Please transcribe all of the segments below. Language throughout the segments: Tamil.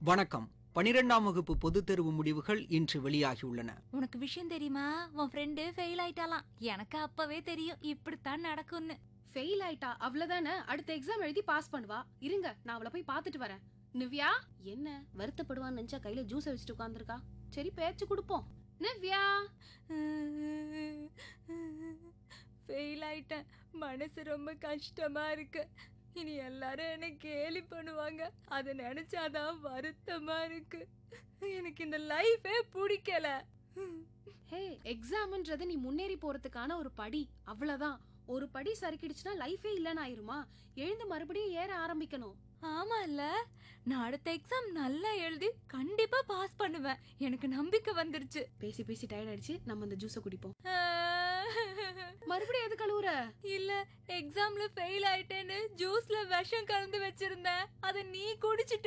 வணக்கம் பனிரெண்டாம் வகுப்பு பொதுத் தேர்வு முடிவுகள் இன்று வெளியாகியுள்ளன உனக்கு விஷயம் தெரியுமா உன் ஃப்ரெண்டு ஃபெயில் ஆயிட்டாலாம் எனக்கு அப்பவே தெரியும் இப்படித்தான் நடக்கும்னு ஃபெயில் ஆயிட்டா அவ்வளவுதானே அடுத்த எக்ஸாம் எழுதி பாஸ் பண்ணுவா இருங்க நான் அவளை போய் பார்த்துட்டு வரேன் நிவ்யா என்ன வருத்தப்படுவான்னு நினைச்சா கையில ஜூஸ் வச்சுட்டு உட்காந்துருக்கா சரி பேச்சு கொடுப்போம் நிவ்யா ஃபெயில் ஆயிட்டேன் மனசு ரொம்ப கஷ்டமா இருக்கு இனி எல்லாரும் என்ன கேலி பண்ணுவாங்க அதை நினைச்சாதான் வருத்தமா இருக்கு எனக்கு இந்த லைஃபே பிடிக்கல ஹே எக்ஸாம்ன்றது நீ முன்னேறி போறதுக்கான ஒரு படி அவ்வளவுதான் ஒரு படி சறுக்கிடுச்சுன்னா லைஃபே இல்லைன்னு ஆயிருமா எழுந்து மறுபடியும் ஏற ஆரம்பிக்கணும் ஆமா இல்ல நான் அடுத்த எக்ஸாம் நல்லா எழுதி கண்டிப்பா பாஸ் பண்ணுவேன் எனக்கு நம்பிக்கை வந்துருச்சு பேசி பேசி டயர்ட் ஆயிடுச்சு நம்ம அந்த ஜூஸை குடிப்போம் மறுபடியும் எது கழுவுற இல்ல எக்ஸாம்ல ஃபெயில் ஆயிட்டேன்னு ஜூஸ்ல விஷம் கலந்து வச்சிருந்தேன் அத நீ குடிச்சிட்ட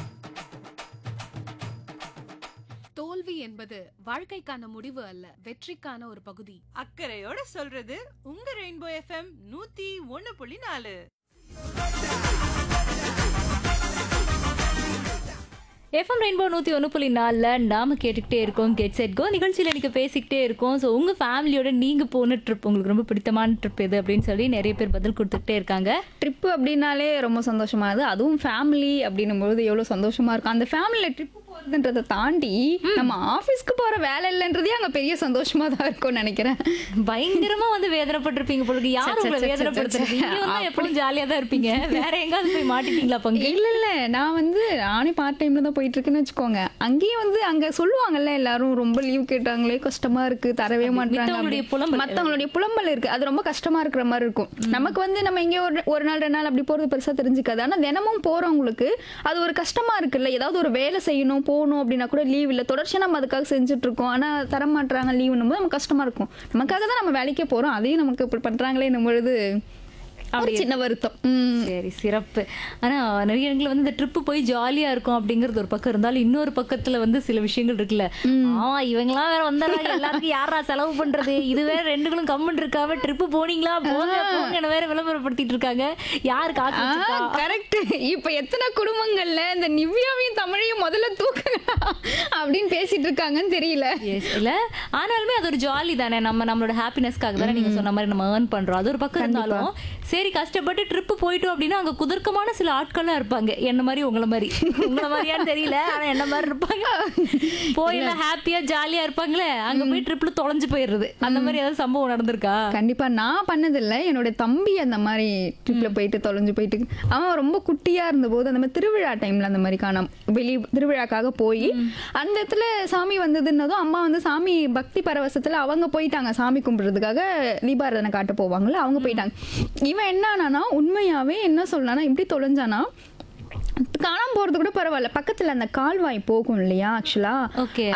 தோல்வி என்பது வாழ்க்கைக்கான முடிவு அல்ல வெற்றிக்கான ஒரு பகுதி அக்கறையோட சொல்றது உங்க ரெயின்போ எஃப்எம் நூத்தி ஒன்னு புள்ளி நாலு எஃப்எம் ரெயின்போ நூற்றி ஒன்று புள்ளி நாலில் நாம கேட்டுக்கிட்டே இருக்கோம் கெட் செட் கோ நிகழ்ச்சியில் எனக்கு பேசிக்கிட்டே இருக்கோம் ஸோ உங்கள் ஃபேமிலியோட நீங்கள் போன ட்ரிப் உங்களுக்கு ரொம்ப பிடித்தமான ட்ரிப் எது அப்படின்னு சொல்லி நிறைய பேர் பதில் கொடுத்துக்கிட்டே இருக்காங்க ட்ரிப்பு அப்படின்னாலே ரொம்ப சந்தோஷமானது அதுவும் ஃபேமிலி அப்படின்னும்போது எவ்வளோ சந்தோஷமா இருக்கும் அந்த ஃபேமிலியில் ட்ரிப்பு போகிறதுன்றதை தாண்டி நம்ம ஆஃபீஸ்க்கு போகிற வேலை இல்லைன்றதே அங்கே பெரிய சந்தோஷமா தான் இருக்கும்னு நினைக்கிறேன் பயங்கரமா வந்து வேதனைப்பட்டிருப்பீங்க பொழுது யார் சே, சே, உங்களை சே, சே, வேதனைப்படுத்துறது சே. இங்க வந்து எப்பவும் ஜாலியாக தான் இருப்பீங்க வேற எங்காவது போய் மாட்டிட்டீங்களா பங்கு இல்ல இல்ல நான் வந்து நானே பார்ட் டைம்ல தான் போயிட்டு இருக்கேன்னு வச்சுக்கோங்க அங்கேயும் வந்து அங்க சொல்லுவாங்கல்ல எல்லாரும் ரொம்ப லீவ் கேட்டாங்களே கஷ்டமா இருக்கு தரவே மாட்டாங்க மித்தவங்களுடைய புலம்பல். மத்தவங்களுடைய புலம்பல் இருக்கு அது ரொம்ப கஷ்டமா இருக்கிற மாதிரி இருக்கும் நமக்கு வந்து நம்ம எங்கேயோ ஒரு ஒரு நாள் ரெண்டு நாள் அப்படி போறது பெருசா தெரிஞ்சுக்காது ஆனா தினமும் போறவங்களுக்கு அது ஒரு கஷ்டமா இருக்குல்ல ஏதாவது ஒரு வேலை செய்யணும் போகணும் அப்படின்னா கூட லீவ் இல்ல தொடர்ச்சியா நம்ம அதுக்காக செஞ்சுட்டு இருக்கோம் ஆனா தர மாட்டாங்க லீவுன்னும் போது நமக்கு கஷ்டமா இருக்கும் நமக்காக தான் நம்ம வேலைக்கே போறோம் அதையும் நமக்கு இப்படி பண்றாங்களே பொழுது ஒரு சின்ன வருத்தம் உம் சரி சிறப்பு ஆனா நிறைய இடங்கள்ல வந்து இந்த ட்ரிப் போய் ஜாலியா இருக்கும் அப்படிங்கிறது ஒரு பக்கம் இருந்தாலும் இன்னொரு பக்கத்துல வந்து சில விஷயங்கள் இருக்குல்ல ஆமா இவங்கலாம் வேற வந்தாங்க எல்லாருக்கும் யாரா செலவு பண்றது இது வேற ரெண்டுகளும் கம்மன் இருக்காம ட்ரிப் போனீங்களா போங்க போங்கன்னு வேற விளம்பரப்படுத்திட்டு இருக்காங்க யாரு காசு வச்சிருக்கா? கரெக்ட் இப்ப எத்தனை குடும்பங்கள்ல இந்த நிவ்யாவையும் தமிழையும் முதல்ல தூக்குங்க அப்படின்னு பேசிட்டு இருக்காங்கன்னு தெரியல Yes, இல்ல ஆனாலுமே அது ஒரு ஜாலி தானே நம்ம நம்மளோட ஹாப்பினஸ்க்காக தானே நீங்க சொன்ன மாதிரி நம்ம ஏர்ன் பண்றோம் அது ஒரு பக்கம் இருந்தாலும் சரி கஷ்டப்பட்டு ட்ரிப் போயிட்டோம் அப்படின்னா அங்க குதர்க்கமான சில ஆட்கள்லாம் இருப்பாங்க என்ன மாதிரி உங்கள மாதிரி உங்கள மாதிரியான்னு தெரியல ஆனா என்ன மாதிரி இருப்பாங்க போயில ஹாப்பியா ஜாலியா இருப்பாங்களே அங்க போய் ட்ரிப்ல தொலைஞ்சு போயிடுறது அந்த மாதிரி ஏதாவது சம்பவம் நடந்திருக்கா கண்டிப்பா நான் பண்ணதில்லை என்னோட தம்பி அந்த மாதிரி ட்ரிப்ல போயிட்டு தொலைஞ்சு போயிட்டு அவன் ரொம்ப குட்டியா இருந்தபோது அந்த மாதிரி திருவிழா டைம்ல அந்த மாதிரி காணாம வெளி திருவிழாக்காக போய் அந்த இடத்துல சாமி வந்ததுன்னதும் அம்மா வந்து சாமி பக்தி பரவசத்துல அவங்க போயிட்டாங்க சாமி கும்பிடுறதுக்காக தீபாராதனை காட்ட போவாங்கல்ல அவங்க போயிட்டாங்க இவன் என்ன ஆனானா உண்மையாவே என்ன சொல்லலாம்னா இப்படி தொலைஞ்சானா காணாம போறது கூட பரவாயில்ல பக்கத்துல அந்த கால்வாய் போகும் இல்லையா ஆக்சுவலா Okay.